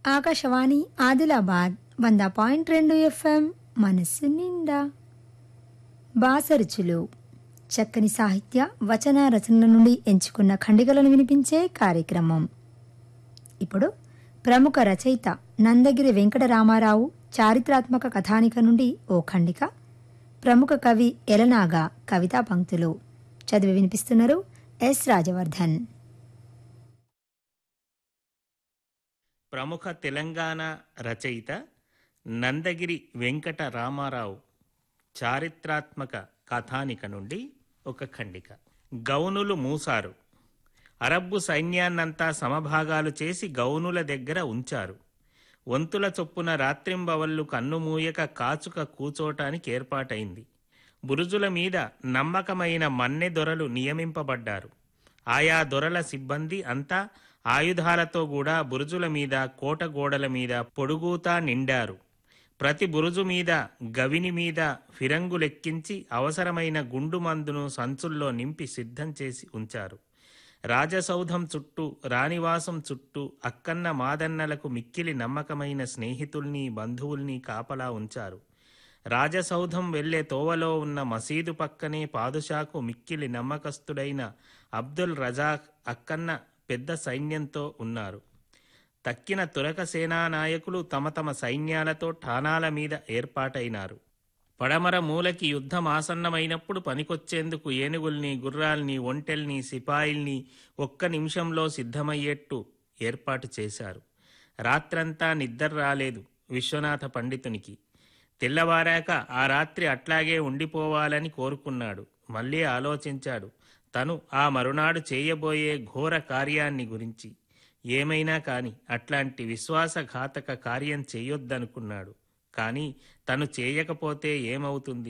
ఆకాశవాణి ఆదిలాబాద్ వంద పాయింట్ రెండు ఎఫ్ఎం మనస్సు నిండా బాసరుచులు చక్కని సాహిత్య వచన రచనల నుండి ఎంచుకున్న ఖండికలను వినిపించే కార్యక్రమం ఇప్పుడు ప్రముఖ రచయిత నందగిరి వెంకట రామారావు చారిత్రాత్మక కథానిక నుండి ఓ ఖండిక ప్రముఖ కవి ఎలనాగా కవితా పంక్తులు చదివి వినిపిస్తున్నారు ఎస్ రాజవర్ధన్ ప్రముఖ తెలంగాణ రచయిత నందగిరి వెంకట రామారావు చారిత్రాత్మక కథానిక నుండి ఒక ఖండిక గౌనులు మూసారు అరబ్బు సైన్యాన్నంతా సమభాగాలు చేసి గౌనుల దగ్గర ఉంచారు వంతుల చొప్పున రాత్రింబవళ్ళు కన్నుమూయక కాచుక కూచోటానికి ఏర్పాటైంది బురుజుల మీద నమ్మకమైన మన్నె దొరలు నియమింపబడ్డారు ఆయా దొరల సిబ్బంది అంతా ఆయుధాలతో కూడా బురుజుల మీద కోట గోడల మీద పొడుగుతా నిండారు ప్రతి బురుజు మీద గవిని మీద ఫిరంగులెక్కించి అవసరమైన గుండు మందును సంచుల్లో నింపి సిద్ధం చేసి ఉంచారు రాజసౌధం చుట్టూ రాణివాసం చుట్టూ అక్కన్న మాదన్నలకు మిక్కిలి నమ్మకమైన స్నేహితుల్ని బంధువుల్ని కాపలా ఉంచారు రాజసౌధం వెళ్లే తోవలో ఉన్న మసీదు పక్కనే పాదుషాకు మిక్కిలి నమ్మకస్తుడైన అబ్దుల్ రజాక్ అక్కన్న పెద్ద సైన్యంతో ఉన్నారు తక్కిన తురక సేనా నాయకులు తమ తమ సైన్యాలతో ఠానాల మీద ఏర్పాటైనారు పడమర మూలకి యుద్ధం ఆసన్నమైనప్పుడు పనికొచ్చేందుకు ఏనుగుల్ని గుర్రాల్ని ఒంటెల్ని సిపాయిల్ని ఒక్క నిమిషంలో సిద్ధమయ్యేట్టు ఏర్పాటు చేశారు రాత్రంతా నిద్ర రాలేదు విశ్వనాథ పండితునికి తెల్లవారాక ఆ రాత్రి అట్లాగే ఉండిపోవాలని కోరుకున్నాడు మళ్ళీ ఆలోచించాడు తను ఆ మరునాడు చేయబోయే ఘోర కార్యాన్ని గురించి ఏమైనా కాని అట్లాంటి విశ్వాసఘాతక కార్యం చేయొద్దనుకున్నాడు కాని తను చేయకపోతే ఏమవుతుంది